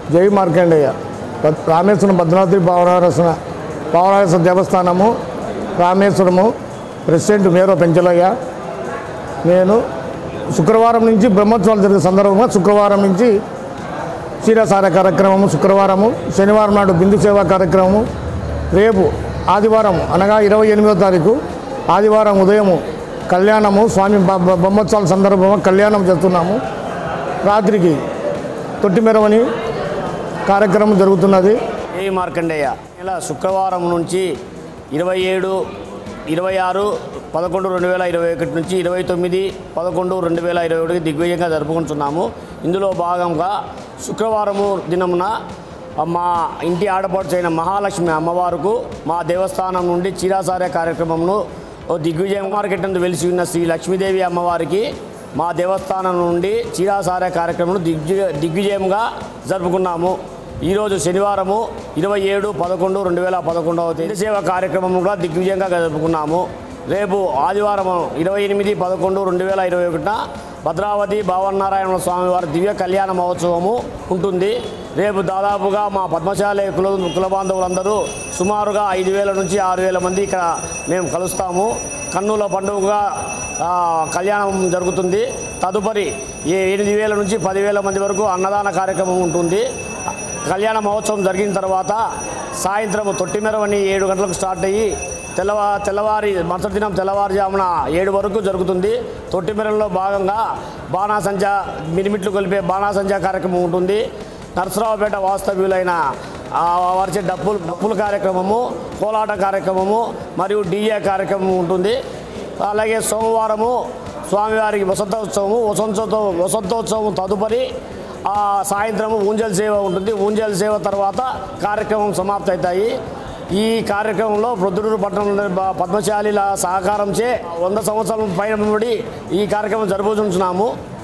జై మార్కండేయ పద్- రామేశ్వరం భద్రాద్రి పావనారసన పావనారస దేవస్థానము రామేశ్వరము ప్రెసిడెంట్ మేరో పెంచలయ్య నేను శుక్రవారం నుంచి బ్రహ్మోత్సవాలు జరిగే సందర్భంగా శుక్రవారం నుంచి క్షీరసార కార్యక్రమము శుక్రవారము శనివారం నాడు బిందు సేవా కార్యక్రమము రేపు ఆదివారం అనగా ఇరవై ఎనిమిదో తారీఖు ఆదివారం ఉదయము కళ్యాణము స్వామి బ- బ- బ్రహ్మోత్సవాల సందర్భంగా కళ్యాణం చేస్తున్నాము రాత్రికి తొట్టి మెరవని కార్యక్రమం జరుగుతున్నది ఏ మార్కండేయ ఇలా శుక్రవారం నుంచి ఇరవై ఏడు ఇరవై ఆరు పదకొండు రెండు వేల ఇరవై ఒకటి నుంచి ఇరవై తొమ్మిది పదకొండు రెండు వేల ఇరవై ఒకటికి దిగ్విజయంగా జరుపుకుంటున్నాము ఇందులో భాగంగా శుక్రవారము దినమున మా ఇంటి ఆడపడుచు అయిన మహాలక్ష్మి అమ్మవారుకు మా దేవస్థానం నుండి చీరాసార్య కార్యక్రమంను ఓ దిగ్విజయం మార్కెట్ నందు వెలిసి ఉన్న శ్రీ లక్ష్మీదేవి అమ్మవారికి మా దేవస్థానం నుండి చీరాసార్య కార్యక్రమం దిగ్విజయ దిగ్విజయంగా జరుపుకున్నాము ఈరోజు శనివారము ఇరవై ఏడు పదకొండు రెండు వేల పదకొండవ తేదీ సేవ కార్యక్రమం కూడా దిగ్విజయంగా జరుపుకున్నాము రేపు ఆదివారం ఇరవై ఎనిమిది పదకొండు రెండు వేల ఇరవై ఒకటిన భద్రావతి భావనారాయణ స్వామి వారి దివ్య కళ్యాణ మహోత్సవము ఉంటుంది రేపు దాదాపుగా మా పద్మశాలి కుల కుల బాంధవులందరూ సుమారుగా ఐదు వేల నుంచి ఆరు వేల మంది ఇక్కడ మేము కలుస్తాము కన్నుల పండుగగా ఆ, కళ్యాణం జరుగుతుంది తదుపరి ఏ ఎనిమిది వేల నుంచి పదివేల మంది వరకు అన్నదాన కార్యక్రమం ఉంటుంది కళ్యాణ మహోత్సవం జరిగిన తర్వాత సాయంత్రం తొట్టిమెరవని ఏడు గంటలకు స్టార్ట్ అయ్యి తెల్లవా తెల్లవారి మరుసటి దినం తెల్లవారుజామున ఏడు వరకు జరుగుతుంది తొట్టిమెరలో భాగంగా బాణాసంచ మినిమిట్లు కొలిపే బాణాసంచ కార్యక్రమం ఉంటుంది నరసరావుపేట వాస్తవ్యులైన ఆ, వారిచే డప్పుల డప్పుల కార్యక్రమము కోలాట కార్యక్రమము మరియు డీజే కార్యక్రమం ఉంటుంది అలాగే సోమవారము స్వామివారికి వసంతోత్సవము వసంతోత్సవం వసంతోత్సవం తదుపరి ఆ సాయంత్రం ఊంజల్ సేవ ఉంటుంది ఊంజల్ సేవ తర్వాత కార్యక్రమం సమాప్తి అవుతాయి ఈ కార్యక్రమంలో ప్రొద్దుటూరు పట్టణంలో బ- పద్మశాలిల సహకారంచే వంద సంవత్సరాల పైన బడి ఈ కార్యక్రమం జరుపుతుంటున్నాము